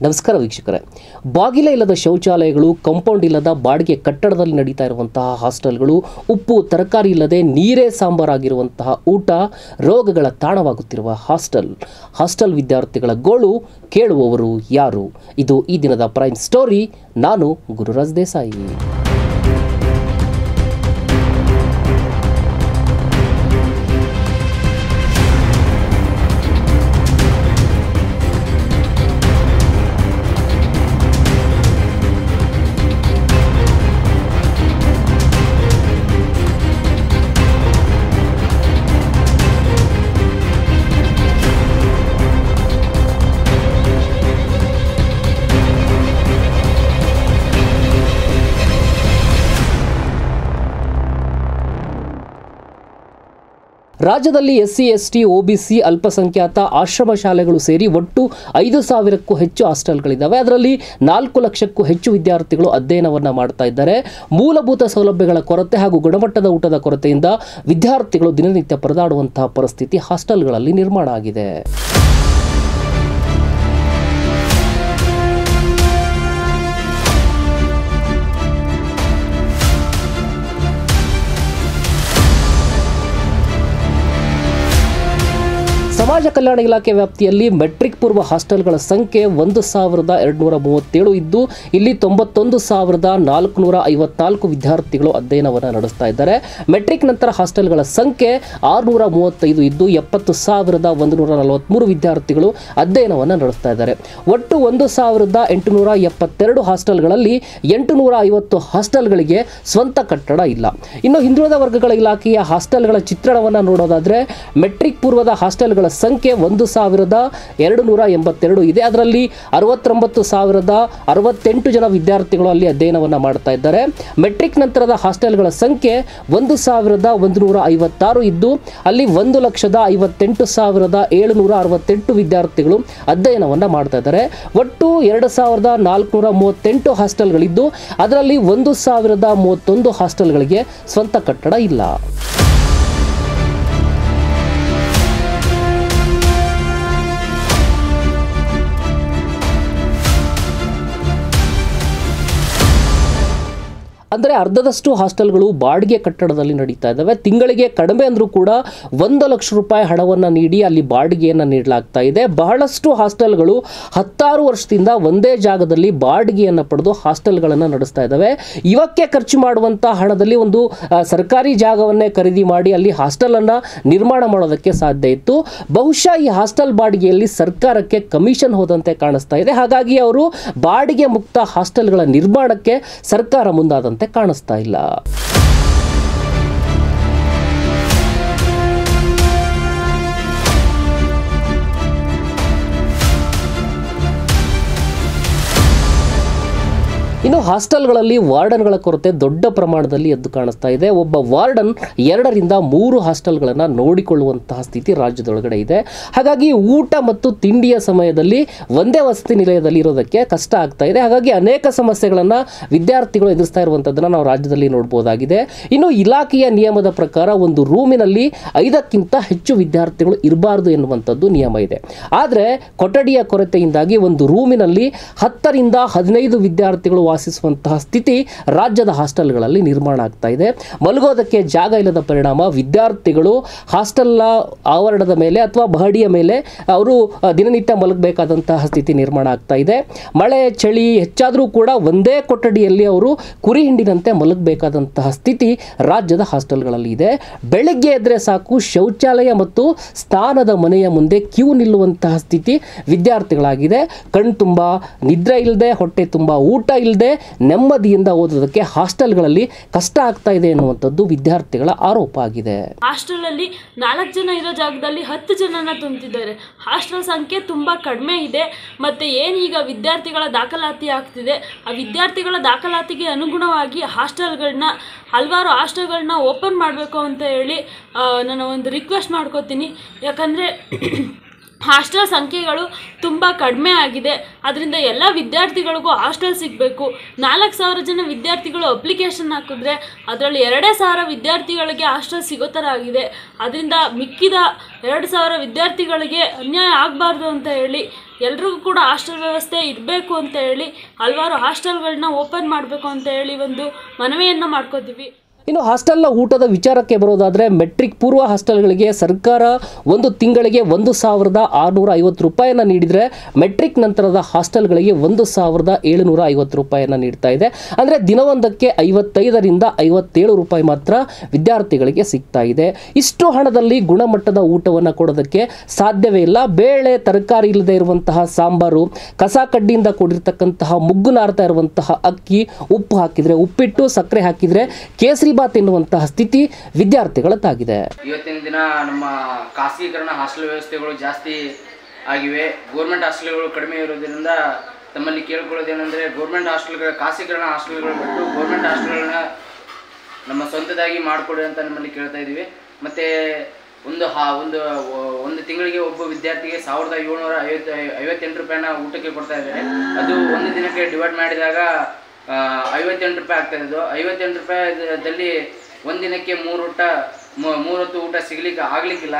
ನಮಸ್ಕಾರ ವೀಕ್ಷಕರೇ ಬಾಗಿಲ ಇಲ್ಲದ ಶೌಚಾಲಯಗಳು ಕಾಂಪೌಂಡ್ ಇಲ್ಲದ ಬಾಡಿಗೆ ಕಟ್ಟಡದಲ್ಲಿ ನಡೀತಾ ಇರುವಂತಹ ಹಾಸ್ಟೆಲ್ಗಳು ಉಪ್ಪು ತರಕಾರಿ ಇಲ್ಲದೆ ನೀರೇ ಸಾಂಬಾರಾಗಿರುವಂತಹ ಊಟ ರೋಗಗಳ ತಾಣವಾಗುತ್ತಿರುವ ಹಾಸ್ಟೆಲ್ ಹಾಸ್ಟೆಲ್ ವಿದ್ಯಾರ್ಥಿಗಳ ಗೋಳು ಕೇಳುವವರು ಯಾರು ಇದು ಈ ದಿನದ ಪ್ರೈಮ್ ಸ್ಟೋರಿ ನಾನು ಗುರುರಾಜ್ ದೇಸಾಯಿ ರಾಜ್ಯದಲ್ಲಿ ಎಸ್ಸಿ ಎಸ್ಟಿ ಒಬಿಸಿ ಅಲ್ಪಸಂಖ್ಯಾತ ಆಶ್ರಮ ಶಾಲೆಗಳು ಸೇರಿ ಒಟ್ಟು ಐದು ಸಾವಿರಕ್ಕೂ ಹೆಚ್ಚು ಹಾಸ್ಟೆಲ್ಗಳಿದ್ದಾವೆ ಅದರಲ್ಲಿ ನಾಲ್ಕು ಲಕ್ಷಕ್ಕೂ ಹೆಚ್ಚು ವಿದ್ಯಾರ್ಥಿಗಳು ಅಧ್ಯಯನವನ್ನ ಮಾಡ್ತಾ ಇದ್ದಾರೆ ಮೂಲಭೂತ ಸೌಲಭ್ಯಗಳ ಕೊರತೆ ಹಾಗೂ ಗುಣಮಟ್ಟದ ಊಟದ ಕೊರತೆಯಿಂದ ವಿದ್ಯಾರ್ಥಿಗಳು ದಿನನಿತ್ಯ ಪರದಾಡುವಂತಹ ಪರಿಸ್ಥಿತಿ ಹಾಸ್ಟೆಲ್ಗಳಲ್ಲಿ ನಿರ್ಮಾಣ ಆಗಿದೆ ಸಮಾಜ ಕಲ್ಯಾಣ ಇಲಾಖೆ ವ್ಯಾಪ್ತಿಯಲ್ಲಿ ಮೆಟ್ರಿಕ್ ಪೂರ್ವ ಹಾಸ್ಟೆಲ್ಗಳ ಸಂಖ್ಯೆ ಒಂದು ಸಾವಿರದ ಎರಡುನೂರ ಮೂವತ್ತೇಳು ಇದ್ದು ಇಲ್ಲಿ ತೊಂಬತ್ತೊಂದು ಸಾವಿರದ ನಾಲ್ಕುನೂರ ಐವತ್ನಾಲ್ಕು ವಿದ್ಯಾರ್ಥಿಗಳು ಅಧ್ಯಯನವನ್ನು ನಡೆಸ್ತಾ ಇದ್ದಾರೆ ಮೆಟ್ರಿಕ್ ನಂತರ ಹಾಸ್ಟೆಲ್ಗಳ ಸಂಖ್ಯೆ ಆರುನೂರ ಮೂವತ್ತೈದು ಇದ್ದು ಎಪ್ಪತ್ತು ಸಾವಿರದ ಒಂದು ನೂರ ನಲವತ್ತ್ಮೂರು ವಿದ್ಯಾರ್ಥಿಗಳು ಅಧ್ಯಯನವನ್ನು ನಡೆಸ್ತಾ ಇದ್ದಾರೆ ಒಟ್ಟು ಒಂದು ಸಾವಿರದ ಎಂಟುನೂರ ಎಪ್ಪತ್ತೆರಡು ಹಾಸ್ಟೆಲ್ಗಳಲ್ಲಿ ಎಂಟುನೂರ ಐವತ್ತು ಹಾಸ್ಟೆಲ್ಗಳಿಗೆ ಸ್ವಂತ ಕಟ್ಟಡ ಇಲ್ಲ ಇನ್ನು ಹಿಂದುಳಿದ ವರ್ಗಗಳ ಇಲಾಖೆಯ ಹಾಸ್ಟೆಲ್ಗಳ ಚಿತ್ರಣವನ್ನು ನೋಡೋದಾದ್ರೆ ಮೆಟ್ರಿಕ್ ಪೂರ್ವದ ಹಾಸ್ಟೆಲ್ಗಳ ಸಂಖ್ಯೆ ಒಂದು ಸಾವಿರದ ಎರಡು ನೂರ ಎಂಬತ್ತೆರಡು ಇದೆ ಅದರಲ್ಲಿ ಅರವತ್ತೊಂಬತ್ತು ಸಾವಿರದ ಅರವತ್ತೆಂಟು ಜನ ವಿದ್ಯಾರ್ಥಿಗಳು ಅಲ್ಲಿ ಅಧ್ಯಯನವನ್ನು ಮಾಡ್ತಾ ಇದ್ದಾರೆ ಮೆಟ್ರಿಕ್ ನಂತರದ ಹಾಸ್ಟೆಲ್ಗಳ ಸಂಖ್ಯೆ ಒಂದು ಸಾವಿರದ ಒಂದು ನೂರ ಐವತ್ತಾರು ಇದ್ದು ಅಲ್ಲಿ ಒಂದು ಲಕ್ಷದ ಐವತ್ತೆಂಟು ಸಾವಿರದ ಏಳುನೂರ ಅರವತ್ತೆಂಟು ವಿದ್ಯಾರ್ಥಿಗಳು ಅಧ್ಯಯನವನ್ನು ಮಾಡ್ತಾ ಇದ್ದಾರೆ ಒಟ್ಟು ಎರಡು ಸಾವಿರದ ನಾಲ್ಕುನೂರ ಮೂವತ್ತೆಂಟು ಹಾಸ್ಟೆಲ್ಗಳಿದ್ದು ಅದರಲ್ಲಿ ಒಂದು ಸಾವಿರದ ಮೂವತ್ತೊಂದು ಹಾಸ್ಟೆಲ್ಗಳಿಗೆ ಸ್ವಂತ ಕಟ್ಟಡ ಇಲ್ಲ ಅಂದರೆ ಅರ್ಧದಷ್ಟು ಹಾಸ್ಟೆಲ್ಗಳು ಬಾಡಿಗೆ ಕಟ್ಟಡದಲ್ಲಿ ನಡೀತಾ ಇದ್ದಾವೆ ತಿಂಗಳಿಗೆ ಕಡಿಮೆ ಅಂದರೂ ಕೂಡ ಒಂದು ಲಕ್ಷ ರೂಪಾಯಿ ಹಣವನ್ನು ನೀಡಿ ಅಲ್ಲಿ ಬಾಡಿಗೆಯನ್ನು ನೀಡಲಾಗ್ತಾ ಇದೆ ಬಹಳಷ್ಟು ಹಾಸ್ಟೆಲ್ಗಳು ಹತ್ತಾರು ವರ್ಷದಿಂದ ಒಂದೇ ಜಾಗದಲ್ಲಿ ಬಾಡಿಗೆಯನ್ನು ಪಡೆದು ಹಾಸ್ಟೆಲ್ಗಳನ್ನು ನಡೆಸ್ತಾ ಇದ್ದಾವೆ ಇವಕ್ಕೆ ಖರ್ಚು ಮಾಡುವಂಥ ಹಣದಲ್ಲಿ ಒಂದು ಆ, ಸರ್ಕಾರಿ ಜಾಗವನ್ನೇ ಖರೀದಿ ಮಾಡಿ ಅಲ್ಲಿ ಹಾಸ್ಟೆಲನ್ನು ನಿರ್ಮಾಣ ಮಾಡೋದಕ್ಕೆ ಸಾಧ್ಯ ಇತ್ತು ಬಹುಶಃ ಈ ಹಾಸ್ಟೆಲ್ ಬಾಡಿಗೆಯಲ್ಲಿ ಸರ್ಕಾರಕ್ಕೆ ಕಮಿಷನ್ ಹೋದಂತೆ ಕಾಣಿಸ್ತಾ ಇದೆ ಹಾಗಾಗಿ ಅವರು ಬಾಡಿಗೆ ಮುಕ್ತ ಹಾಸ್ಟೆಲ್ಗಳ ನಿರ್ಮಾಣಕ್ಕೆ ಸರ್ಕಾರ ಮುಂದಾದಂತೆ ಕಾಣಿಸ್ತಾ ಇಲ್ಲ ಇನ್ನು ಹಾಸ್ಟೆಲ್ಗಳಲ್ಲಿ ವಾರ್ಡನ್ಗಳ ಕೊರತೆ ದೊಡ್ಡ ಪ್ರಮಾಣದಲ್ಲಿ ಎದ್ದು ಕಾಣಿಸ್ತಾ ಇದೆ ಒಬ್ಬ ವಾರ್ಡನ್ ಎರಡರಿಂದ ಮೂರು ಹಾಸ್ಟೆಲ್ಗಳನ್ನು ನೋಡಿಕೊಳ್ಳುವಂತಹ ಸ್ಥಿತಿ ರಾಜ್ಯದೊಳಗಡೆ ಇದೆ ಹಾಗಾಗಿ ಊಟ ಮತ್ತು ತಿಂಡಿಯ ಸಮಯದಲ್ಲಿ ಒಂದೇ ವಸತಿ ನಿಲಯದಲ್ಲಿ ಇರೋದಕ್ಕೆ ಕಷ್ಟ ಆಗ್ತಾ ಇದೆ ಹಾಗಾಗಿ ಅನೇಕ ಸಮಸ್ಯೆಗಳನ್ನು ವಿದ್ಯಾರ್ಥಿಗಳು ಎದುರಿಸ್ತಾ ಇರುವಂಥದ್ದನ್ನು ನಾವು ರಾಜ್ಯದಲ್ಲಿ ನೋಡ್ಬೋದಾಗಿದೆ ಇನ್ನು ಇಲಾಖೆಯ ನಿಯಮದ ಪ್ರಕಾರ ಒಂದು ರೂಮಿನಲ್ಲಿ ಐದಕ್ಕಿಂತ ಹೆಚ್ಚು ವಿದ್ಯಾರ್ಥಿಗಳು ಇರಬಾರ್ದು ಎನ್ನುವಂಥದ್ದು ನಿಯಮ ಇದೆ ಆದರೆ ಕೊಠಡಿಯ ಕೊರತೆಯಿಂದಾಗಿ ಒಂದು ರೂಮಿನಲ್ಲಿ ಹತ್ತರಿಂದ ಹದಿನೈದು ವಿದ್ಯಾರ್ಥಿಗಳು ವಾಸಿಸುವಂತಹ ಸ್ಥಿತಿ ರಾಜ್ಯದ ಹಾಸ್ಟೆಲ್ಗಳಲ್ಲಿ ನಿರ್ಮಾಣ ಆಗ್ತಾ ಇದೆ ಮಲಗೋದಕ್ಕೆ ಜಾಗ ಇಲ್ಲದ ಪರಿಣಾಮ ವಿದ್ಯಾರ್ಥಿಗಳು ಹಾಸ್ಟೆಲ್ನ ಆವರಣದ ಮೇಲೆ ಅಥವಾ ಬಹಡಿಯ ಮೇಲೆ ಅವರು ಆ, ದಿನನಿತ್ಯ ಮಲಗಬೇಕಾದಂತಹ ಸ್ಥಿತಿ ನಿರ್ಮಾಣ ಆಗ್ತಾ ಇದೆ ಮಳೆ ಚಳಿ ಹೆಚ್ಚಾದರೂ ಕೂಡ ಒಂದೇ ಕೊಠಡಿಯಲ್ಲಿ ಅವರು ಕುರಿ ಹಿಂಡಿನಂತೆ ಮಲಗಬೇಕಾದಂತಹ ಸ್ಥಿತಿ ರಾಜ್ಯದ ಹಾಸ್ಟೆಲ್ಗಳಲ್ಲಿ ಇದೆ ಬೆಳಗ್ಗೆ ಎದ್ರೆ ಸಾಕು ಶೌಚಾಲಯ ಮತ್ತು ಸ್ನಾನದ ಮನೆಯ ಮುಂದೆ ಕ್ಯೂ ನಿಲ್ಲುವಂತಹ ಸ್ಥಿತಿ ವಿದ್ಯಾರ್ಥಿಗಳಾಗಿದೆ ಕಣ್ ತುಂಬ ನಿದ್ರೆ ಇಲ್ಲದೆ ಹೊಟ್ಟೆ ತುಂಬ ಊಟ ಇಲ್ಲದೆ ನೆಮ್ಮದಿಯಿಂದ ಓದೋದಕ್ಕೆ ಹಾಸ್ಟೆಲ್ಗಳಲ್ಲಿ ಕಷ್ಟ ಆಗ್ತಾ ಇದೆ ಎನ್ನುವಂಥದ್ದು ವಿದ್ಯಾರ್ಥಿಗಳ ಆರೋಪ ಆಗಿದೆ ಹಾಸ್ಟೆಲ್ ಅಲ್ಲಿ ನಾಲ್ಕು ಜನ ಇರೋ ಜಾಗದಲ್ಲಿ ಹತ್ತು ಜನನ ತುಂಬ್ತಿದ್ದಾರೆ ಹಾಸ್ಟೆಲ್ ಸಂಖ್ಯೆ ತುಂಬ ಕಡಿಮೆ ಇದೆ ಮತ್ತು ಏನೀಗ ವಿದ್ಯಾರ್ಥಿಗಳ ದಾಖಲಾತಿ ಆಗ್ತಿದೆ ಆ ವಿದ್ಯಾರ್ಥಿಗಳ ದಾಖಲಾತಿಗೆ ಅನುಗುಣವಾಗಿ ಹಾಸ್ಟೆಲ್ಗಳನ್ನ ಹಲವಾರು ಹಾಸ್ಟೆಲ್ಗಳನ್ನ ಓಪನ್ ಮಾಡಬೇಕು ಅಂತ ಹೇಳಿ ಆ, ನಾನು ಒಂದು ರಿಕ್ವೆಸ್ಟ್ ಮಾಡ್ಕೋತೀನಿ ಯಾಕಂದರೆ ಹಾಸ್ಟೆಲ್ ಸಂಖ್ಯೆಗಳು ತುಂಬ ಕಡಿಮೆ ಆಗಿದೆ ಅದರಿಂದ ಎಲ್ಲ ವಿದ್ಯಾರ್ಥಿಗಳಿಗೂ ಹಾಸ್ಟೆಲ್ ಸಿಗಬೇಕು ನಾಲ್ಕು ಸಾವಿರ ಜನ ವಿದ್ಯಾರ್ಥಿಗಳು ಅಪ್ಲಿಕೇಶನ್ ಹಾಕಿದ್ರೆ ಅದರಲ್ಲಿ ಎರಡೇ ಸಾವಿರ ವಿದ್ಯಾರ್ಥಿಗಳಿಗೆ ಹಾಸ್ಟೆಲ್ ಸಿಗೋ ಥರ ಆಗಿದೆ ಅದರಿಂದ ಮಿಕ್ಕಿದ ಎರಡು ಸಾವಿರ ವಿದ್ಯಾರ್ಥಿಗಳಿಗೆ ಅನ್ಯಾಯ ಆಗಬಾರ್ದು ಅಂತ ಹೇಳಿ ಎಲ್ರಿಗೂ ಕೂಡ ಹಾಸ್ಟೆಲ್ ವ್ಯವಸ್ಥೆ ಇರಬೇಕು ಅಂತ ಹೇಳಿ ಹಲವಾರು ಹಾಸ್ಟೆಲ್ಗಳನ್ನ ಓಪನ್ ಮಾಡಬೇಕು ಅಂತ ಹೇಳಿ ಒಂದು ಮನವಿಯನ್ನು ಮಾಡ್ಕೋತೀವಿ ಇನ್ನು ಹಾಸ್ಟೆಲ್ನ ಊಟದ ವಿಚಾರಕ್ಕೆ ಬರೋದಾದರೆ ಮೆಟ್ರಿಕ್ ಪೂರ್ವ ಹಾಸ್ಟೆಲ್ಗಳಿಗೆ ಸರ್ಕಾರ ಒಂದು ತಿಂಗಳಿಗೆ ಒಂದು ಸಾವಿರದ ಆರುನೂರ ಐವತ್ತು ರೂಪಾಯಿನ ನೀಡಿದರೆ ಮೆಟ್ರಿಕ್ ನಂತರದ ಹಾಸ್ಟೆಲ್ಗಳಿಗೆ ಒಂದು ಸಾವಿರದ ಏಳುನೂರ ಐವತ್ತು ರೂಪಾಯಿನ ನೀಡ್ತಾ ಇದೆ ಅಂದರೆ ದಿನವೊಂದಕ್ಕೆ ಐವತ್ತೈದರಿಂದ ಐವತ್ತೇಳು ರೂಪಾಯಿ ಮಾತ್ರ ವಿದ್ಯಾರ್ಥಿಗಳಿಗೆ ಸಿಗ್ತಾ ಇದೆ ಇಷ್ಟು ಹಣದಲ್ಲಿ ಗುಣಮಟ್ಟದ ಊಟವನ್ನು ಕೊಡೋದಕ್ಕೆ ಸಾಧ್ಯವೇ ಇಲ್ಲ ಬೇಳೆ ತರಕಾರಿ ಇಲ್ಲದೆ ಇರುವಂತಹ ಸಾಂಬಾರು ಕಸ ಕಡ್ಡಿಯಿಂದ ಕೂಡಿರ್ತಕ್ಕಂತಹ ಮುಗ್ಗು ನಾರ್ತಾ ಇರುವಂತಹ ಅಕ್ಕಿ ಉಪ್ಪು ಹಾಕಿದರೆ ಉಪ್ಪಿಟ್ಟು ಸಕ್ಕರೆ ಹಾಕಿದರೆ ಕೇಸರಿ ಬಾತ್ ಎನ್ನುವಂತಹ ಸ್ಥಿತಿ ವಿದ್ಯಾರ್ಥಿಗಳದ್ದಾಗಿದೆ ಇವತ್ತಿನ ದಿನ ನಮ್ಮ ಖಾಸಗೀಕರಣ ಹಾಸ್ಟೆಲ್ ವ್ಯವಸ್ಥೆಗಳು ಜಾಸ್ತಿ ಆಗಿವೆ ಗೋರ್ಮೆಂಟ್ ಹಾಸ್ಟೆಲ್ಗಳು ಕಡಿಮೆ ಇರೋದ್ರಿಂದ ತಮ್ಮಲ್ಲಿ ಕೇಳ್ಕೊಳ್ಳೋದೇನೆಂದರೆ ಗೋರ್ಮೆಂಟ್ ಹಾಸ್ಟೆಲ್ಗಳ ಖಾಸಗೀಕರಣ ಹಾಸ್ಟೆಲ್ಗಳು ಬಿಟ್ಟು ಗೋರ್ಮೆಂಟ್ ಹಾಸ್ಟೆಲ್ಗಳನ್ನ ನಮ್ಮ ಸ್ವಂತದಾಗಿ ಮಾಡಿಕೊಡಿ ಅಂತ ನಿಮ್ಮಲ್ಲಿ ಕೇಳ್ತಾ ಇದ್ದೀವಿ ಮತ್ತು ಒಂದು ಹಾ ಒಂದು ಒಂದು ತಿಂಗಳಿಗೆ ಒಬ್ಬ ವಿದ್ಯಾರ್ಥಿಗೆ ಸಾವಿರದ ಏಳ್ನೂರ ಐವತ್ತು ಐವತ್ತೆಂಟು ರೂಪಾಯಿನ ಊಟಕ್ಕೆ ಕೊಡ್ತಾ ಇದ್ದಾರೆ ಅದು ಒಂದು ದಿನಕ್ಕೆ ಡಿವೈಡ್ ಮಾಡಿದಾಗ ಆ, ಐವತ್ತೆಂಟು ರೂಪಾಯಿ ಆಗ್ತಾ ಇದ್ದು ಐವತ್ತೆಂಟು ರೂಪಾಯಿದಲ್ಲಿ ಒಂದು ದಿನಕ್ಕೆ ಮೂರು ಊಟ ಮೂ- ಮೂರು ಹೊತ್ತು ಊಟ ಸಿಗ್ಲಿಕ್ಕೆ ಆಗ್ಲಿಕ್ಕಿಲ್ಲ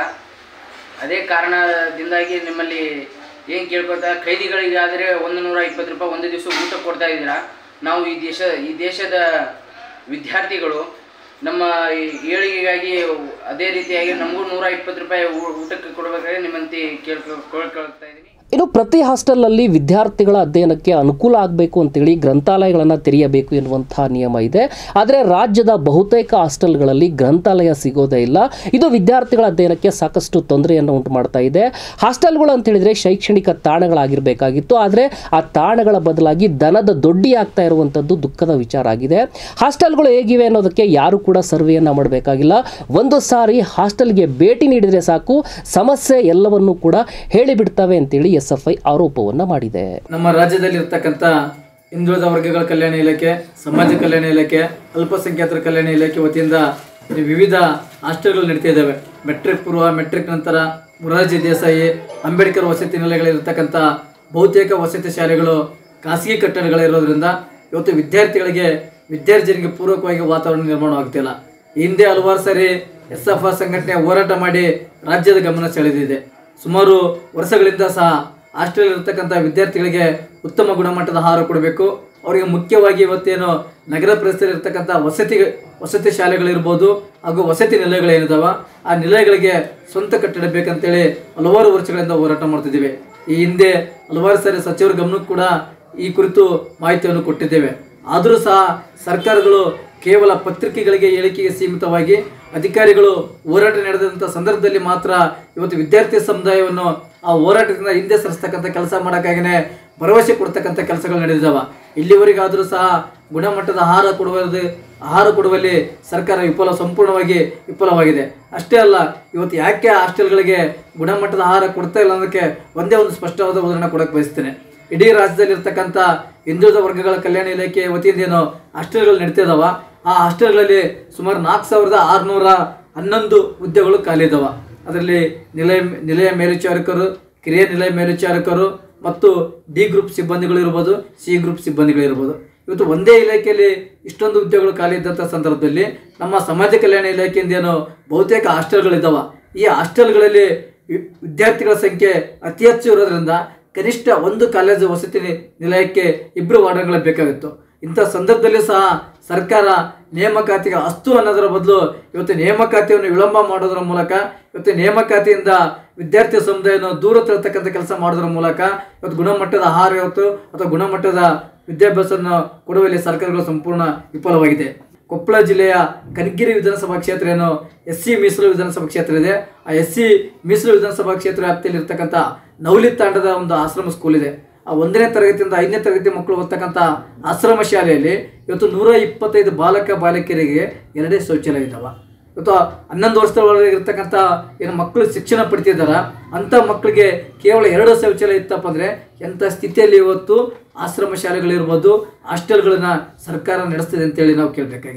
ಅದೇ ಕಾರಣದಿಂದಾಗಿ ನಿಮ್ಮಲ್ಲಿ ಏನು ಕೇಳ್ಕೊತಾ ಖೈದಿಗಳಿಗಾದರೆ ಒಂದು ನೂರ ಇಪ್ಪತ್ತು ರೂಪಾಯಿ ಒಂದು ದಿವಸ ಊಟ ಕೊಡ್ತಾ ಇದ್ದೀರಾ ನಾವು ಈ ದೇಶ ಈ ದೇಶದ ವಿದ್ಯಾರ್ಥಿಗಳು ನಮ್ಮ ಈ ಏಳಿಗೆಗಾಗಿ ಅದೇ ರೀತಿಯಾಗಿ ನಮಗೂ ನೂರ ಇಪ್ಪತ್ತು ರೂಪಾಯಿ ಊ- ಊಟಕ್ಕೆ ಕೊಡಬೇಕಾದ್ರೆ ನಿಮ್ಮಂತೆ ಕೇಳ್ಕೊ ಕೇಳ್ಕೊಳ್ತಾ ಇದ್ದೀನಿ ಇನ್ನು ಪ್ರತಿ ಹಾಸ್ಟೆಲ್ನಲ್ಲಿ ವಿದ್ಯಾರ್ಥಿಗಳ ಅಧ್ಯಯನಕ್ಕೆ ಅನುಕೂಲ ಆಗಬೇಕು ಅಂತೇಳಿ ಗ್ರಂಥಾಲಯಗಳನ್ನು ತೆರೆಯಬೇಕು ಎನ್ನುವಂತಹ ನಿಯಮ ಇದೆ ಆದರೆ ರಾಜ್ಯದ ಬಹುತೇಕ ಹಾಸ್ಟೆಲ್ಗಳಲ್ಲಿ ಗ್ರಂಥಾಲಯ ಸಿಗೋದೇ ಇಲ್ಲ ಇದು ವಿದ್ಯಾರ್ಥಿಗಳ ಅಧ್ಯಯನಕ್ಕೆ ಸಾಕಷ್ಟು ತೊಂದರೆಯನ್ನು ಉಂಟು ಮಾಡ್ತಾ ಇದೆ ಹಾಸ್ಟೆಲ್ಗಳು ಅಂತ ಹೇಳಿದ್ರೆ ಶೈಕ್ಷಣಿಕ ತಾಣಗಳಾಗಿರಬೇಕಾಗಿತ್ತು ಆದರೆ ಆ ತಾಣಗಳ ಬದಲಾಗಿ ದನದ ದೊಡ್ಡಿ ಆಗ್ತಾ ಇರುವಂಥದ್ದು ದುಃಖದ ವಿಚಾರ ಆಗಿದೆ ಹಾಸ್ಟೆಲ್ಗಳು ಹೇಗಿವೆ ಅನ್ನೋದಕ್ಕೆ ಯಾರು ಕೂಡ ಸರ್ವೆಯನ್ನು ಮಾಡಬೇಕಾಗಿಲ್ಲ ಒಂದು ಸಾರಿ ಹಾಸ್ಟೆಲ್ಗೆ ಭೇಟಿ ನೀಡಿದರೆ ಸಾಕು ಸಮಸ್ಯೆ ಎಲ್ಲವನ್ನೂ ಕೂಡ ಹೇಳಿಬಿಡ್ತವೆ ಅಂತೇಳಿ ಎಸ್ ಎಫ್ ಐ ಆರೋಪವನ್ನು ಮಾಡಿದೆ ನಮ್ಮ ರಾಜ್ಯದಲ್ಲಿ ಇರ್ತಕ್ಕಂಥ ಹಿಂದುಳಿದ ವರ್ಗಗಳ ಕಲ್ಯಾಣ ಇಲಾಖೆ ಸಮಾಜ ಕಲ್ಯಾಣ ಇಲಾಖೆ ಅಲ್ಪಸಂಖ್ಯಾತರ ಕಲ್ಯಾಣ ಇಲಾಖೆ ವತಿಯಿಂದ ಇಲ್ಲಿ ವಿವಿಧ ಹಾಸ್ಟೆಲ್ಗಳು ನಡೀತಾ ಇದ್ದಾವೆ ಮೆಟ್ರಿಕ್ ಪೂರ್ವ ಮೆಟ್ರಿಕ್ ನಂತರ ಮೊರಾರ್ಜಿ ದೇಸಾಯಿ ಅಂಬೇಡ್ಕರ್ ವಸತಿ ನಿಲಯಗಳಿರ್ತಕ್ಕಂಥ ಬಹುತೇಕ ವಸತಿ ಶಾಲೆಗಳು ಖಾಸಗಿ ಕಟ್ಟಡಗಳಿರೋದ್ರಿಂದ ಇವತ್ತು ವಿದ್ಯಾರ್ಥಿಗಳಿಗೆ ವಿದ್ಯಾರ್ಜನೆಗೆ ಪೂರಕವಾಗಿ ವಾತಾವರಣ ನಿರ್ಮಾಣವಾಗ್ತಿಲ್ಲ ಈ ಹಿಂದೆ ಹಲವಾರು ಸಾರಿ ಎಸ್ ಎಫ್ ಸಂಘಟನೆ ಹೋರಾಟ ಮಾಡಿ ರಾಜ್ಯದ ಗಮನ ಸೆಳೆದಿದೆ ಸುಮಾರು ವರ್ಷಗಳಿಂದ ಸಹ ಹಾಸ್ಟೆಲ್ ಇರತಕ್ಕಂಥ ವಿದ್ಯಾರ್ಥಿಗಳಿಗೆ ಉತ್ತಮ ಗುಣಮಟ್ಟದ ಆಹಾರ ಕೊಡಬೇಕು ಅವರಿಗೆ ಮುಖ್ಯವಾಗಿ ಇವತ್ತೇನು ನಗರ ಪ್ರದೇಶದಲ್ಲಿ ಇರ್ತಕ್ಕಂಥ ವಸತಿ ವಸತಿ ಶಾಲೆಗಳಿರ್ಬೋದು ಹಾಗೂ ವಸತಿ ನಿಲಯಗಳೇನಿದಾವ ಆ ನಿಲಯಗಳಿಗೆ ಸ್ವಂತ ಕಟ್ಟಡ ಬೇಕಂತೇಳಿ ಹಲವಾರು ವರ್ಷಗಳಿಂದ ಹೋರಾಟ ಮಾಡ್ತಿದ್ದೀವಿ ಈ ಹಿಂದೆ ಹಲವಾರು ಸಾರಿ ಸಚಿವರ ಗಮನಕ್ಕೂ ಕೂಡ ಈ ಕುರಿತು ಮಾಹಿತಿಯನ್ನು ಕೊಟ್ಟಿದ್ದೇವೆ ಆದರೂ ಸಹ ಸರ್ಕಾರಗಳು ಕೇವಲ ಪತ್ರಿಕೆಗಳಿಗೆ ಹೇಳಿಕೆಗೆ ಸೀಮಿತವಾಗಿ ಅಧಿಕಾರಿಗಳು ಹೋರಾಟ ನಡೆದಂಥ ಸಂದರ್ಭದಲ್ಲಿ ಮಾತ್ರ ಇವತ್ತು ವಿದ್ಯಾರ್ಥಿ ಸಮುದಾಯವನ್ನು ಆ ಹೋರಾಟದಿಂದ ಹಿಂದೆ ಸರಿಸ್ತಕ್ಕಂಥ ಕೆಲಸ ಮಾಡೋಕ್ಕಾಗೇ ಭರವಸೆ ಕೊಡ್ತಕ್ಕಂಥ ಕೆಲಸಗಳು ನಡೆದಿದ್ದಾವ ಇಲ್ಲಿವರೆಗಾದರೂ ಸಹ ಗುಣಮಟ್ಟದ ಆಹಾರ ಕೊಡುವುದು ಆಹಾರ ಕೊಡುವಲ್ಲಿ ಸರ್ಕಾರ ವಿಫಲ ಸಂಪೂರ್ಣವಾಗಿ ವಿಫಲವಾಗಿದೆ ಅಷ್ಟೇ ಅಲ್ಲ ಇವತ್ತು ಯಾಕೆ ಹಾಸ್ಟೆಲ್ಗಳಿಗೆ ಗುಣಮಟ್ಟದ ಆಹಾರ ಕೊಡ್ತಾ ಇಲ್ಲ ಅನ್ನೋದಕ್ಕೆ ಒಂದೇ ಒಂದು ಸ್ಪಷ್ಟವಾದ ಉದಾಹರಣೆ ಕೊಡಕ್ಕೆ ಬಯಸ್ತೇನೆ ಇಡೀ ರಾಜ್ಯದಲ್ಲಿ ಇರ್ತಕ್ಕಂಥ ಹಿಂದುಳಿದ ವರ್ಗಗಳ ಕಲ್ಯಾಣ ಇಲಾಖೆ ವತಿಯಿಂದ ಏನು ಹಾಸ್ಟೆಲ್ಗಳು ನಡೀತಿದಾವ ಆ ಹಾಸ್ಟೆಲ್ಗಳಲ್ಲಿ ಸುಮಾರು ನಾಲ್ಕು ಸಾವಿರದ ಆರುನೂರ ಹನ್ನೊಂದು ಹುದ್ದೆಗಳು ಖಾಲಿ ಇದಾವ ಅದರಲ್ಲಿ ನಿಲಯ ನಿಲಯ ಮೇಲ್ವಿಚಾರಕರು ಕಿರಿಯ ನಿಲಯ ಮೇಲ್ವಿಚಾರಕರು ಮತ್ತು ಡಿ ಗ್ರೂಪ್ ಸಿಬ್ಬಂದಿಗಳು ಇರ್ಬೋದು ಸಿ ಗ್ರೂಪ್ ಸಿಬ್ಬಂದಿಗಳು ಇರ್ಬೋದು ಇವತ್ತು ಒಂದೇ ಇಲಾಖೆಯಲ್ಲಿ ಇಷ್ಟೊಂದು ಹುದ್ದೆಗಳು ಖಾಲಿ ಇದ್ದಂಥ ಸಂದರ್ಭದಲ್ಲಿ ನಮ್ಮ ಸಮಾಜ ಕಲ್ಯಾಣ ಇಲಾಖೆಯಿಂದ ಏನು ಬಹುತೇಕ ಹಾಸ್ಟೆಲ್ಗಳಿದ್ದಾವ ಈ ಹಾಸ್ಟೆಲ್ಗಳಲ್ಲಿ ವಿ- ವಿದ್ಯಾರ್ಥಿಗಳ ಸಂಖ್ಯೆ ಅತಿ ಹೆಚ್ಚು ಇರೋದ್ರಿಂದ ಕನಿಷ್ಠ ಒಂದು ಕಾಲೇಜು ವಸತಿ ನಿ- ನಿಲಯಕ್ಕೆ ಇಬ್ಬರು ವಾರ್ಡನ್ಗಳು ಬೇಕಾಗಿತ್ತು ಇಂಥ ಸಂದರ್ಭದಲ್ಲಿ ಸಹ ಸರ್ಕಾರ ನೇಮಕಾತಿಗೆ ಅಸ್ತು ಅನ್ನೋದರ ಬದಲು ಇವತ್ತು ನೇಮಕಾತಿಯನ್ನು ವಿಳಂಬ ಮಾಡೋದರ ಮೂಲಕ ಇವತ್ತು ನೇಮಕಾತಿಯಿಂದ ವಿದ್ಯಾರ್ಥಿ ಸಮುದಾಯವನ್ನು ದೂರ ತಳ್ತಕ್ಕಂಥ ಕೆಲಸ ಮಾಡೋದ್ರ ಮೂಲಕ ಇವತ್ತು ಗುಣಮಟ್ಟದ ಆಹಾರ ಇವತ್ತು ಅಥವಾ ಗುಣಮಟ್ಟದ ವಿದ್ಯಾಭ್ಯಾಸವನ್ನು ಕೊಡುವಲ್ಲಿ ಸರ್ಕಾರಗಳು ಸಂಪೂರ್ಣ ವಿಫಲವಾಗಿದೆ ಕೊಪ್ಪಳ ಜಿಲ್ಲೆಯ ಕನಗಿರಿ ವಿಧಾನಸಭಾ ಕ್ಷೇತ್ರ ಏನು ಎಸ್ ಸಿ ಮೀಸಲು ವಿಧಾನಸಭಾ ಕ್ಷೇತ್ರ ಇದೆ ಆ ಎಸ್ ಸಿ ಮೀಸಲು ವಿಧಾನಸಭಾ ಕ್ಷೇತ್ರ ವ್ಯಾಪ್ತಿಯಲ್ಲಿ ಇರ್ತಕ್ಕಂಥ ನವಲಿ ತಾಂಡದ ಒಂದು ಆಶ್ರಮ ಸ್ಕೂಲ್ ಇದೆ ಆ ಒಂದನೇ ತರಗತಿಯಿಂದ ಐದನೇ ತರಗತಿ ಮಕ್ಕಳು ಓದ್ತಕ್ಕಂಥ ಆಶ್ರಮ ಶಾಲೆಯಲ್ಲಿ ಇವತ್ತು ನೂರ ಇಪ್ಪತ್ತೈದು ಬಾಲಕ ಬಾಲಕಿಯರಿಗೆ ಎರಡೇ ಶೌಚಾಲಯ ಇದ್ದಾವ ಇವತ್ತು ಹನ್ನೊಂದು ವರ್ಷದೊಳಗೆ ಇರ್ತಕ್ಕಂಥ ಏನು ಮಕ್ಕಳು ಶಿಕ್ಷಣ ಪಡಿತಿದ್ದಾರ ಅಂಥ ಮಕ್ಕಳಿಗೆ ಕೇವಲ ಎರಡು ಶೌಚಾಲಯ ಇತ್ತಪ್ಪ ಅಂದರೆ ಎಂಥ ಸ್ಥಿತಿಯಲ್ಲಿ ಇವತ್ತು ಆಶ್ರಮ ಶಾಲೆಗಳಿರ್ಬೋದು ಹಾಸ್ಟೆಲ್ಗಳನ್ನ ಸರ್ಕಾರ ನಡೆಸ್ತಿದೆ ಅಂತೇಳಿ ನಾವು ಕೇಳಬೇಕಾಗಿದೆ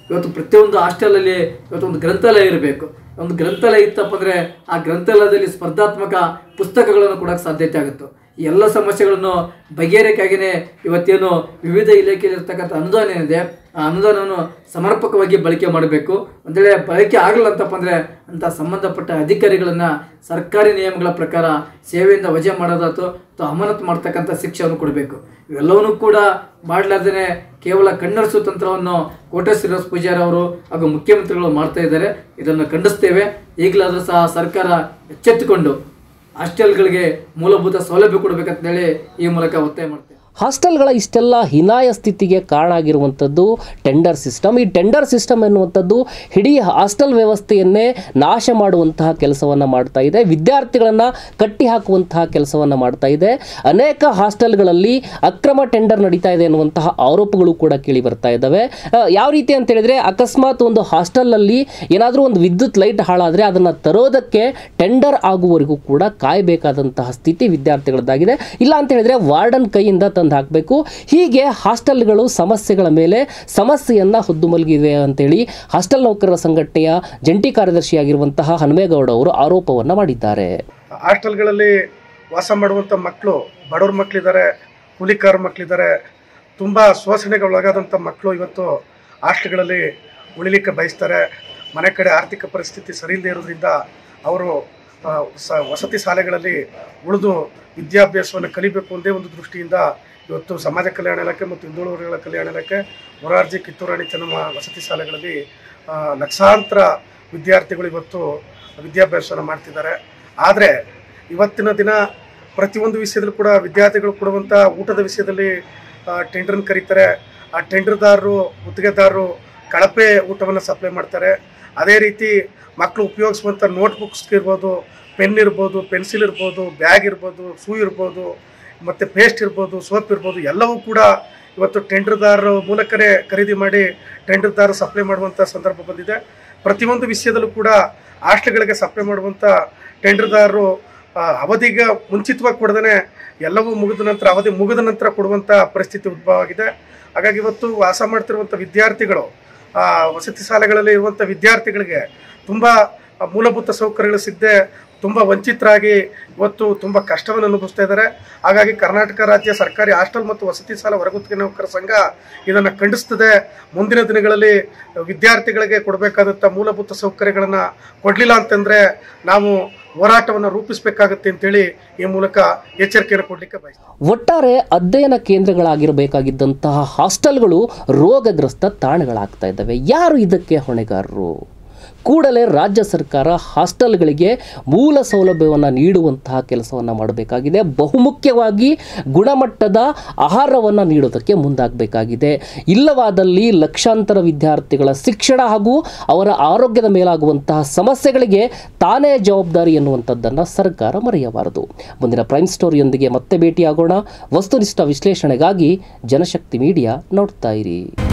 ಇವತ್ತು ಪ್ರತಿಯೊಂದು ಹಾಸ್ಟೆಲಲ್ಲಿ ಇವತ್ತು ಒಂದು ಗ್ರಂಥಾಲಯ ಇರಬೇಕು ಒಂದು ಗ್ರಂಥಾಲಯ ಇತ್ತಪ್ಪ ಅಂದರೆ ಆ ಗ್ರಂಥಾಲಯದಲ್ಲಿ ಸ್ಪರ್ಧಾತ್ಮಕ ಪುಸ್ತಕಗಳನ್ನು ಕೊಡೋಕ್ಕೆ ಸಾಧ್ಯತೆ ಆಗುತ್ತೆ ಈ ಎಲ್ಲ ಸಮಸ್ಯೆಗಳನ್ನು ಬಗೆಹರಿಕೆಯಾಗಿಯೇ ಇವತ್ತೇನು ವಿವಿಧ ಇಲಾಖೆಯಲ್ಲಿರ್ತಕ್ಕಂಥ ಅನುದಾನ ಏನಿದೆ ಆ ಅನುದಾನವನ್ನು ಸಮರ್ಪಕವಾಗಿ ಬಳಕೆ ಮಾಡಬೇಕು ಒಂದು ವೇಳೆ ಬಳಕೆ ಆಗಲ್ಲ ಅಂತಪ್ಪ ಅಂದರೆ ಅಂತ ಸಂಬಂಧಪಟ್ಟ ಅಧಿಕಾರಿಗಳನ್ನು ಸರ್ಕಾರಿ ನಿಯಮಗಳ ಪ್ರಕಾರ ಸೇವೆಯಿಂದ ವಜೆ ಮಾಡೋದಾತು ಅಥವಾ ಅಮಾನತು ಮಾಡ್ತಕ್ಕಂಥ ಶಿಕ್ಷೆಯನ್ನು ಕೊಡಬೇಕು ಇವೆಲ್ಲವನ್ನೂ ಕೂಡ ಮಾಡಲಾರ್ದೇ ಕೇವಲ ಕಣ್ಣರಿಸು ತಂತ್ರವನ್ನು ಕೋಟೆ ಶ್ರೀನಿವಾಸ ಪೂಜಾರಿ ಅವರು ಹಾಗೂ ಮುಖ್ಯಮಂತ್ರಿಗಳು ಮಾಡ್ತಾ ಇದ್ದಾರೆ ಇದನ್ನು ಖಂಡಿಸ್ತೇವೆ ಈಗಲಾದರೂ ಸಹ ಸರ್ಕಾರ ಎಚ್ಚೆತ್ತುಕೊಂಡು ಹಾಸ್ಟೆಲ್ಗಳಿಗೆ ಮೂಲಭೂತ ಸೌಲಭ್ಯ ಕೊಡಬೇಕಂತೇಳಿ ಈ ಮೂಲಕ ಒತ್ತಾಯ ಮಾಡ್ತೇವೆ ಹಾಸ್ಟೆಲ್ಗಳ ಇಷ್ಟೆಲ್ಲ ಹೀನಾಯ ಸ್ಥಿತಿಗೆ ಕಾರಣ ಆಗಿರುವಂಥದ್ದು ಟೆಂಡರ್ ಸಿಸ್ಟಮ್ ಈ ಟೆಂಡರ್ ಸಿಸ್ಟಮ್ ಎನ್ನುವಂಥದ್ದು ಇಡೀ ಹಾಸ್ಟೆಲ್ ವ್ಯವಸ್ಥೆಯನ್ನೇ ನಾಶ ಮಾಡುವಂತಹ ಕೆಲಸವನ್ನು ಮಾಡ್ತಾ ಇದೆ ವಿದ್ಯಾರ್ಥಿಗಳನ್ನು ಕಟ್ಟಿ ಹಾಕುವಂತಹ ಕೆಲಸವನ್ನು ಮಾಡ್ತಾ ಇದೆ ಅನೇಕ ಹಾಸ್ಟೆಲ್ಗಳಲ್ಲಿ ಅಕ್ರಮ ಟೆಂಡರ್ ನಡೀತಾ ಇದೆ ಎನ್ನುವಂತಹ ಆರೋಪಗಳು ಕೂಡ ಕೇಳಿ ಬರ್ತಾ ಇದ್ದಾವೆ ಆ, ಯಾವ ರೀತಿ ಅಂತ ಹೇಳಿದ್ರೆ ಅಕಸ್ಮಾತ್ ಒಂದು ಹಾಸ್ಟೆಲ್ನಲ್ಲಿ ಏನಾದರೂ ಒಂದು ವಿದ್ಯುತ್ ಲೈಟ್ ಹಾಳಾದರೆ ಅದನ್ನು ತರೋದಕ್ಕೆ ಟೆಂಡರ್ ಆಗುವವರೆಗೂ ಕೂಡ ಕಾಯಬೇಕಾದಂತಹ ಸ್ಥಿತಿ ವಿದ್ಯಾರ್ಥಿಗಳದ್ದಾಗಿದೆ ಇಲ್ಲ ಅಂತ ಹೇಳಿದ್ರೆ ವಾರ್ಡನ್ ಕೈಯಿಂದ ತಂದು ಹಾಕಬೇಕು ಹೀಗೆ ಹಾಸ್ಟೆಲ್ಗಳು ಸಮಸ್ಯೆಗಳ ಮೇಲೆ ಸಮಸ್ಯೆಯನ್ನ ಹೊದ್ದು ಮಲಗಿವೆ ಅಂತೇಳಿ ಹಾಸ್ಟೆಲ್ ನೌಕರರ ಸಂಘಟನೆಯ ಜಂಟಿ ಕಾರ್ಯದರ್ಶಿಯಾಗಿರುವಂತಹ ಹನುಮೇಗೌಡ ಅವರು ಆರೋಪವನ್ನ ಮಾಡಿದ್ದಾರೆ ಹಾಸ್ಟೆಲ್ಗಳಲ್ಲಿ ವಾಸ ಮಾಡುವಂಥ ಮಕ್ಕಳು ಬಡವ್ರ ಮಕ್ಕಳಿದ್ದಾರೆ ಕೂಲಿಕಾರ ಮಕ್ಕಳಿದ್ದಾರೆ ತುಂಬ ಶೋಷಣೆಗೆ ಒಳಗಾದಂಥ ಮಕ್ಕಳು ಇವತ್ತು ಹಾಸ್ಟೆಲ್ಗಳಲ್ಲಿ ಉಳಿಲಿಕ್ಕೆ ಬಯಸ್ತಾರೆ ಮನೆ ಕಡೆ ಆರ್ಥಿಕ ಪರಿಸ್ಥಿತಿ ಸರಿ ಇಲ್ಲದೆ ಇರೋದ್ರಿಂದ ಅವರು ಆ, ಸ ವಸತಿ ಶಾಲೆಗಳಲ್ಲಿ ಉಳಿದು ವಿದ್ಯಾಭ್ಯಾಸವನ್ನು ಕಲಿಬೇಕು ಒಂದೇ ಒಂದು ದೃಷ್ಟಿಯಿಂದ ಇವತ್ತು ಸಮಾಜ ಕಲ್ಯಾಣ ಇಲಾಖೆ ಮತ್ತು ಹಿಂದುಳಿದ ವರ್ಗಗಳ ಕಲ್ಯಾಣ ಇಲಾಖೆ ಮೊರಾರ್ಜಿ ಕಿತ್ತೂರಾಣಿ ಚೆನ್ನಮ್ಮ ವಸತಿ ಶಾಲೆಗಳಲ್ಲಿ ಆ, ಲಕ್ಷಾಂತರ ವಿದ್ಯಾರ್ಥಿಗಳು ಇವತ್ತು ವಿದ್ಯಾಭ್ಯಾಸವನ್ನು ಮಾಡ್ತಿದ್ದಾರೆ ಆದರೆ ಇವತ್ತಿನ ದಿನ ಪ್ರತಿಯೊಂದು ವಿಷಯದಲ್ಲೂ ಕೂಡ ವಿದ್ಯಾರ್ಥಿಗಳು ಕೊಡುವಂಥ ಊಟದ ವಿಷಯದಲ್ಲಿ ಟೆಂಡರ್ನ ಕರೀತಾರೆ ಆ ಟೆಂಡರ್ದಾರರು ಗುತ್ತಿಗೆದಾರರು ಕಳಪೆ ಊಟವನ್ನು ಸಪ್ಲೈ ಮಾಡ್ತಾರೆ ಅದೇ ರೀತಿ ಮಕ್ಕಳು ಉಪಯೋಗಿಸುವಂಥ ನೋಟ್ಬುಕ್ಸ್ ಇರ್ಬೋದು ಪೆನ್ ಇರ್ಬೋದು ಪೆನ್ಸಿಲ್ ಇರ್ಬೋದು ಬ್ಯಾಗ್ ಇರ್ಬೋದು ಶೂ ಇರ್ಬೋದು ಮತ್ತು ಪೇಸ್ಟ್ ಇರ್ಬೋದು ಸೋಪ್ ಇರ್ಬೋದು ಎಲ್ಲವೂ ಕೂಡ ಇವತ್ತು ಟೆಂಡರ್ದಾರರ ಮೂಲಕನೇ ಖರೀದಿ ಮಾಡಿ ಟೆಂಡರ್ದಾರ ಸಪ್ಲೈ ಮಾಡುವಂಥ ಸಂದರ್ಭ ಬಂದಿದೆ ಪ್ರತಿಯೊಂದು ವಿಷಯದಲ್ಲೂ ಕೂಡ ಹಾಸ್ಟೆಲ್ಗಳಿಗೆ ಸಪ್ಲೈ ಮಾಡುವಂಥ ಟೆಂಡರ್ದಾರರು ಆ, ಅವಧಿಗೆ ಮುಂಚಿತವಾಗಿ ಕೊಡದೇ ಎಲ್ಲವೂ ಮುಗಿದ ನಂತರ ಅವಧಿ ಮುಗಿದ ನಂತರ ಕೊಡುವಂಥ ಪರಿಸ್ಥಿತಿ ಉದ್ಭವ ಆಗಿದೆ ಹಾಗಾಗಿ ಇವತ್ತು ವಾಸ ಮಾಡ್ತಿರುವಂಥ ವಿದ್ಯಾರ್ಥಿಗಳು ಆ, ವಸತಿ ಶಾಲೆಗಳಲ್ಲಿ ಇರುವಂಥ ವಿದ್ಯಾರ್ಥಿಗಳಿಗೆ ತುಂಬ ಮೂಲಭೂತ ಸೌಕರ್ಯಗಳು ಸಿಗದೆ ತುಂಬ ವಂಚಿತರಾಗಿ ಇವತ್ತು ತುಂಬ ಕಷ್ಟವನ್ನು ಅನುಭವಿಸ್ತಾ ಇದ್ದಾರೆ ಹಾಗಾಗಿ ಕರ್ನಾಟಕ ರಾಜ್ಯ ಸರ್ಕಾರಿ ಹಾಸ್ಟೆಲ್ ಮತ್ತು ವಸತಿ ಶಾಲಾ ಹೊರಗುತ್ತಿಗೆ ನೌಕರ ಸಂಘ ಇದನ್ನು ಖಂಡಿಸ್ತದೆ ಮುಂದಿನ ದಿನಗಳಲ್ಲಿ ವಿದ್ಯಾರ್ಥಿಗಳಿಗೆ ಕೊಡಬೇಕಾದಂಥ ಮೂಲಭೂತ ಸೌಕರ್ಯಗಳನ್ನು ಕೊಡಲಿಲ್ಲ ಅಂತಂದರೆ ನಾವು ಹೋರಾಟವನ್ನು ರೂಪಿಸಬೇಕಾಗುತ್ತೆ ಅಂತೇಳಿ ಈ ಮೂಲಕ ಎಚ್ಚರಿಕೆಯನ್ನು ಕೊಡಲಿಕ್ಕೆ ಬಯಸ್ತೀನಿ ಒಟ್ಟಾರೆ ಅಧ್ಯಯನ ಕೇಂದ್ರಗಳಾಗಿರಬೇಕಾಗಿದ್ದಂತಹ ಹಾಸ್ಟೆಲ್ಗಳು ರೋಗಗ್ರಸ್ತ ತಾಣಗಳಾಗ್ತಾ ಇದ್ದಾವೆ ಯಾರು ಇದಕ್ಕೆ ಹೊಣೆಗಾರರು ಕೂಡಲೇ ರಾಜ್ಯ ಸರ್ಕಾರ ಹಾಸ್ಟೆಲ್ಗಳಿಗೆ ಮೂಲ ಸೌಲಭ್ಯವನ್ನು ನೀಡುವಂತಹ ಕೆಲಸವನ್ನು ಮಾಡಬೇಕಾಗಿದೆ ಬಹುಮುಖ್ಯವಾಗಿ ಗುಣಮಟ್ಟದ ಆಹಾರವನ್ನು ನೀಡೋದಕ್ಕೆ ಮುಂದಾಗಬೇಕಾಗಿದೆ ಇಲ್ಲವಾದಲ್ಲಿ ಲಕ್ಷಾಂತರ ವಿದ್ಯಾರ್ಥಿಗಳ ಶಿಕ್ಷಣ ಹಾಗೂ ಅವರ ಆರೋಗ್ಯದ ಮೇಲಾಗುವಂತಹ ಸಮಸ್ಯೆಗಳಿಗೆ ತಾನೇ ಜವಾಬ್ದಾರಿ ಎನ್ನುವಂಥದ್ದನ್ನು ಸರ್ಕಾರ ಮರೆಯಬಾರದು ಮುಂದಿನ ಪ್ರೈಮ್ ಸ್ಟೋರಿಯೊಂದಿಗೆ ಮತ್ತೆ ಭೇಟಿಯಾಗೋಣ ವಸ್ತುನಿಷ್ಠ ವಿಶ್ಲೇಷಣೆಗಾಗಿ ಜನಶಕ್ತಿ ಮೀಡಿಯಾ ನೋಡ್ತಾ ಇರಿ